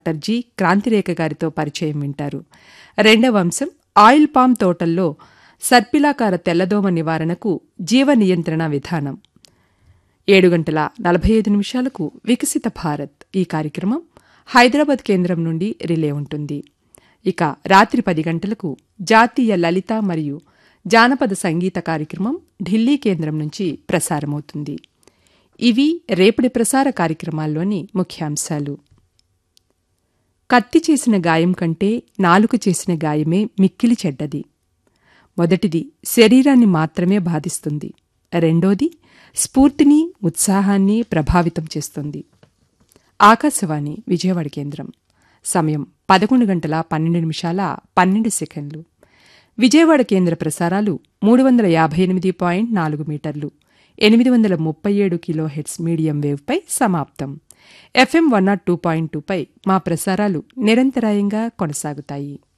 doctor G క్రాంతిరేఖ గారితో పరిచయం వింటారు రెండవ అంశం ఆయిల్ పామ్ తోటల్లో సర్పిలాకార తెల్లదోమ నివారణకు జీవ నియంత్రణ విధానం ఏడు గంటల నలభై ఐదు నిమిషాలకు వికసిత భారత్ ఈ కార్యక్రమం హైదరాబాద్ కేంద్రం నుండి రిలే ఉంటుంది ఇక రాత్రి పది గంటలకు జాతీయ లలిత మరియు జానపద సంగీత కార్యక్రమం ఢిల్లీ కేంద్రం నుంచి ప్రసారమవుతుంది ఇవి రేపటి ప్రసార కార్యక్రమాల్లోని ముఖ్యాంశాలు కత్తి చేసిన గాయం కంటే నాలుక చేసిన గాయమే మిక్కిలి చెడ్డది మొదటిది శరీరాన్ని మాత్రమే బాధిస్తుంది రెండోది స్ఫూర్తిని ఉత్సాహాన్ని ప్రభావితం చేస్తుంది ఆకాశవాణి విజయవాడ కేంద్రం సమయం పదకొండు గంటల పన్నెండు నిమిషాల పన్నెండు సెకండ్లు విజయవాడ కేంద్ర ప్రసారాలు మూడు వందల యాభై ఎనిమిది పాయింట్ నాలుగు మీటర్లు ఎనిమిది వందల ముప్పై ఏడు కిలో హెడ్స్ మీడియం వేవ్పై సమాప్తం FM one nought two point టూపై మా ప్రసారాలు నిరంతరాయంగా కొనసాగుతాయి